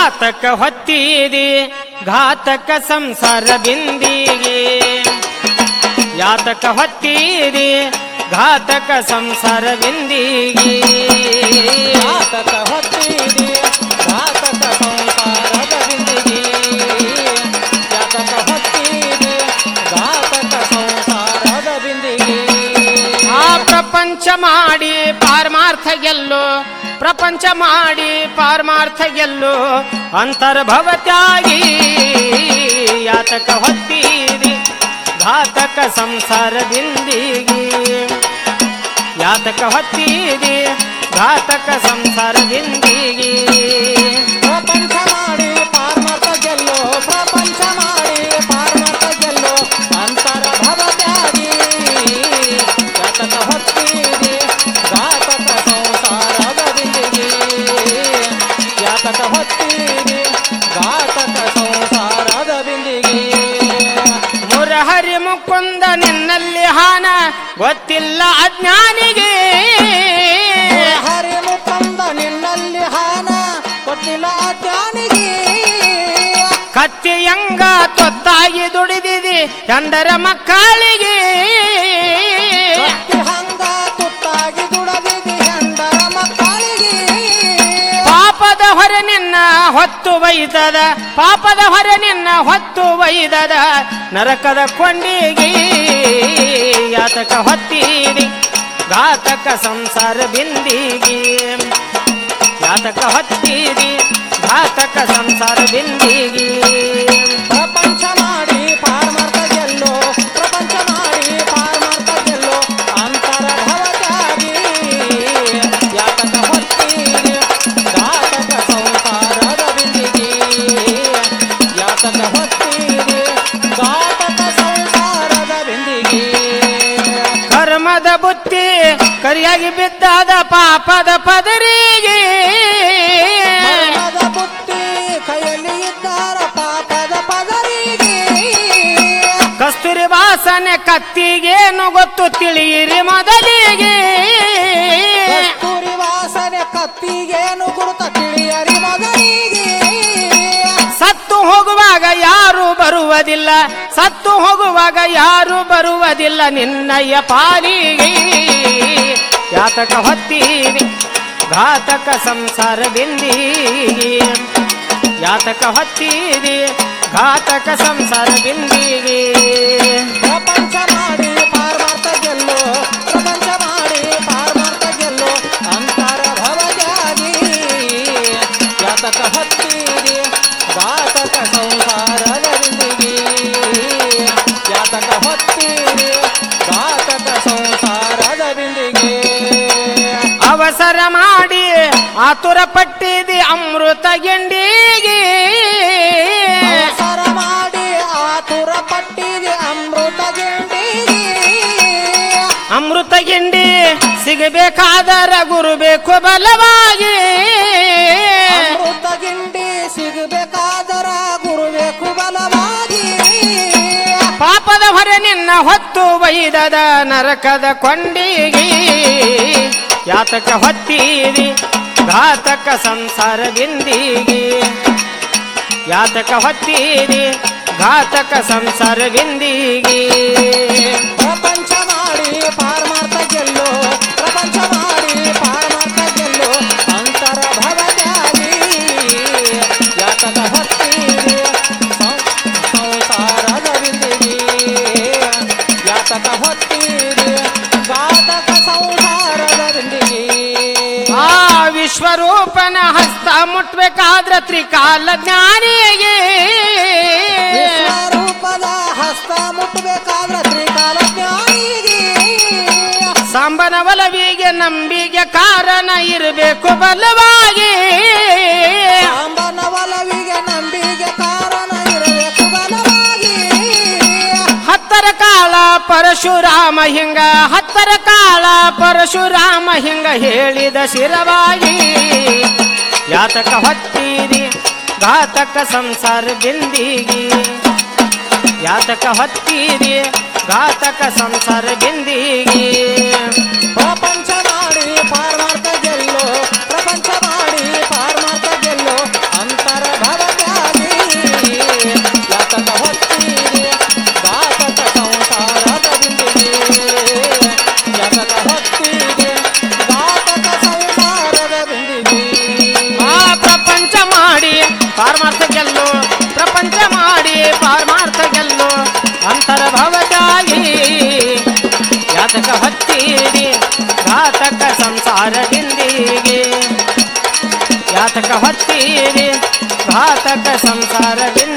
ಯಾತಕ ಹೊತ್ತೀರಿ ಘಾತಕ ಸಂಸಾರ ಬಿಂದಿಗೆ ಯಾತಕ ಹೊತ್ತೀರಿ ಘಾತಕ ಸಂಸಾರ ಬಿಂದಿಗೆ ಘಾತಕ ಹೊತ್ತಿದೆ ಘಾತಕ ಸಂಸಾರದ ಬಿಂದಿಗೆ ಯಾತಕ ಹೊತ್ತಿದೆ ಘಾತಕ ಸಂಸಾರದ ಬಿಂದಿಗೆ ಆ ಪ್ರಪಂಚ ಮಾಡಿ ಪಾರಮಾರ್ಥ ಗೆಲ್ಲು ಪ್ರಪಂಚ ಮಾಡಿ ಪಾರಮಾರ್ಥ ಗೆಲ್ಲು ಅಂತರ್ಭವ ತ್ಯಾಗಿ ಯಾತಕ ಹೊತ್ತೀರಿ ಘಾತಕ ಸಂಸಾರ ಬಿಂದಿಗೆ ಯಾತಕ ಹೊತ್ತೀರಿ ಘಾತಕ ಸಂಸಾರ ಬಿಂದಿಗೆ ಪ್ರಪಂಚ ಮಾಡಿ ಪಾರ್ಮತ ಗೆಲ್ಲೋ ಪ್ರಪಂಚ ಮಾಡಿ ಪಾರ್ಮತ ಗೆಲ್ಲೋ ಅಂತರ ಭವ ತ್ಯಾಗಿ ಯಾತಕ ಹೊತ್ತಿದೆ ಘಾತಕ ಸಂಸಾರದ ಬಿಂದಿಗೆ ಯಾತಕ ಹೊತ್ತಿದೆ ಘಾತಕ ಸಂಸಾರದ ಬಿಂದಿಗೆ ಮುರಹರಿ ಮುಕುಂದ ನಿನ್ನಲ್ಲಿ ಹಾನ ಗೊತ್ತಿಲ್ಲ ಅಜ್ಞಾನಿಗೆ ಹರಿ ಮುಕಂದ ನಿನ್ನಲ್ಲಿ ಹಾನ ಗೊತ್ತಿಲ್ಲ ಜ್ಞಾನಿಗೆ ಕತ್ತಿಯಂಗ ತೊತ್ತಾಗಿ ದುಡಿದಿದೆ ಎಂದರ ಮಕ್ಕಳಿಗೆ ಕತ್ತಿ ಹಂಗ ತುತ್ತಾಗಿ ದುಡದಿದೆ ಎಂದರ ಮಕ್ಕಳಿಗೆ ಪಾಪದ ಹೊರ ನಿನ್ನ ಹೊತ್ತು ಒಯ್ದದ ಪಾಪದ ಹೊರ ನಿನ್ನ ಹೊತ್ತು ಒಯ್ದದ ನರಕದ ಕೊಂಡಿಗೆ ಯಾತಕ ಹೊತ್ತೀರಿ ಘಾತಕ ಸಂಸಾರ ಬಿಂದಿಗೆ ಯಾತಕ ಹೊತ್ತೀರಿ ಘಾತಕ ಸಂಸಾರ ಬಿಂದಿಗೆ ಪ್ರಪಂಚ ಮಾಡಿ ಪಾರ್ಮರ್ತ ಗೆಲ್ಲೋ ಪ್ರಪಂಚ ಮಾಡಿ ಪಾರ್ಮರ್ತ ಗೆಲ್ಲೋ ಅಂತರ ಭವತ್ಯಾಗಿ ಯಾತಕ ಹೊತ್ತೀರಿ ಘಾತಕ ಸಂಸಾರದ ಬಿಂದಿಗೆ ಯಾತಕ ಹೊತ್ತೀರಿ ಘಾತಕ ಸಂಸಾರದ ಬಿಂದಿಗೆ ಕರ್ಮದ ಬುತ್ತಿ ಕರಿಯಾಗಿ ಬಿದ್ದಾದ ಪಾಪದ ಪದರಿಗೆ ಮರಣದ ಬುತ್ತಿ ಕೈಯಲ್ಲಿ ಇದ್ದಾರ ಪಾಪದ ಪದರಿಗೆ ಕಸ್ತೂರಿ ವಾಸನೆ ಕತ್ತಿಗೇನು ಗೊತ್ತು ತಿಳಿಯಿರಿ ಮೊದಲಿಗೆ ಕಸ್ತೂರಿ ವಾಸನೆ ಕತ್ತಿಗೇನು ಗುರುತ ತಿಳಿಯರಿ ಮೊದಲಿಗೆ ಸತ್ತು ಹೋಗುವಾಗ ಯಾರು ಬರುವುದಿಲ್ಲ ಸತ್ತು ಹೋಗುವಾಗ ಯಾರು ಬರುವುದಿಲ್ಲ ನಿನ್ನಯ್ಯ ಪಾಲಿಗೆ ಯಾತಕ ಹೊತ್ತೀರಿ ಘಾತಕ ಸಂಸಾರ ಬಿಂದಿಗೆ ಯಾತಕ ಹೊತ್ತೀರಿ ಘಾತಕ ಸಂಸಾರ ಬಿಂದಿಗೆ ಪ್ರಪಂಚ ಮಾಡಿ ಪಾರ್ಮಾರ್ಥ ಗೆಲ್ಲೋ ಪ್ರಪಂಚ ಮಾಡಿ ಪಾರ್ಮಾರ್ಥ ಗೆಲ್ಲೋ ಅಂತರ ಭವಜಾಗಿ ಯಾತಕ ಹತ್ತೀರಿ ಘಾತಕ ಸಂಸಾರದ ಬಿಂದಿಗೆ ಯಾತಕ ಹೊತ್ತೀರಿ ಘಾತಕ ಸಂಸಾರದ ಬಿಂದಿಗೆ ಅವಸರ ಮಾಡಿ ಆತುರ ಪಟ್ಟಿದಿ ಅಮೃತ ಗೆಂಡಿಗೆ ಅವಸರ ಮಾಡಿ ಆತುರ ಪಟ್ಟಿದೆ ಅಮೃತ ಗೆಂಡಿಗೆ ಅಮೃತ ಗಿಂಡಿ ಸಿಗಬೇಕಾದರ ಗುರು ಬೇಕು ಬಲವಾಗಿ ಅಮೃತ ಗಿಂಡಿ ಸಿಗಬೇಕಾದರ ಗುರುಬೇಕು ಬಲವಾಗಿ ಪಾಪದ ಹೊರ ನಿನ್ನ ಹೊತ್ತು ಒಯ್ದದ ನರಕದ ಕೊಂಡಿಗೆ ಯಾತಕ ಹೊತ್ತೀರಿ ಘಾತಕ ಸಂಸಾರ ಬಿಂದಿಗೆ ಯಾತಕ ಹೊತ್ತೀರಿ ಘಾತಕ ಸಂಸಾರ ಬಿಂದಿಗೆ ಪ್ರಪಂಚ ಮಾಡಿ ಪಾರಮಾರ್ಥ ಗೆಲ್ಲೋ ಪ್ರಪಂಚ ಮಾಡಿ ಪಾರಮಾರ್ಥ ಗೆಲ್ಲೋ ಅಂತರ ಭವತ್ಯಾಗಿ ಯಾತಕ ಹೊತ್ತೀರಿ ಸಂ- ಸಂಸಾರದ ಬಿಂದಿಗೆ ಯಾತಕ ಹೊತ್ತೀರಿ ಘಾತಕ ಸಂಸಾರದ ಬಿಂದಿಗೆ ಆ ವಿಶ್ವರೂಪನ ಹಸ್ತ ಮುಟ್ಬೇಕಾದ್ರ ತ್ರಿಕಾಲ ಜ್ಞಾನಿಗೆ ವಿಶ್ವರೂಪದ ಹಸ್ತ ಮುಟ್ಟಬೇಕಾದ್ರೆ ತ್ರಿಕಾಲ ಜ್ಞಾನಿಗೆ ಸಾಂಬನ ಒಲವಿಗೆ ನಂಬಿಗೆ ಕಾರಣ ಇರಬೇಕು ಬಲವಾಗಿ ಸಾಂಬನ ಒಲವಿಗೆ ನಂಬಿಗೆ ಕಾರಣ ಇರಬೇಕು ಬಲವಾಗಿ ಹತ್ತರ ಕಾಲ ಪರಶುರಾಮ ಹಿಂಗ ಹತ್ತರ ಕಾಲ ಪರಶುರಾಮ ಹಿಂಗ ಹೇಳಿದ ಶಿರವಾಗಿ ಯಾತಕ ಹೊತ್ತೀರಿ ಘಾತಕ ಸಂಸಾರ ಬಿಂದಿಗಿ ಯಾತಕ ಹೊತ್ತೀರಿ ಘಾತಕ ಸಂಸಾರ ಬಿಂದಿಗಿ ಪ್ರಪಂಚ ಮಾಡಿ ಪಾರಮಾರ್ಥ ಗೆಲ್ಲೋ ಪ್ರಪಂಚ ಮಾಡಿ ಪಾರಮಾರ್ಥ ಗೆಲ್ಲೋ ಅಂತರ ಪಾರಮಾರ್ಥ ಗೆಲ್ಲು ಪ್ರಪಂಚ ಮಾಡಿ ಪಾರಮಾರ್ಥ ಗೆಲ್ಲು ಅಂತರ ಭವದಾಗಿ ಯಾತಕ ಹತ್ತೀರಿ ಘಾತಕ ಸಂಸಾರದಿಂದಿಗೆ ಯಾತಕ ಹೊತ್ತೀರಿ ಘಾತಕ ಸಂಸಾರದಿಂದ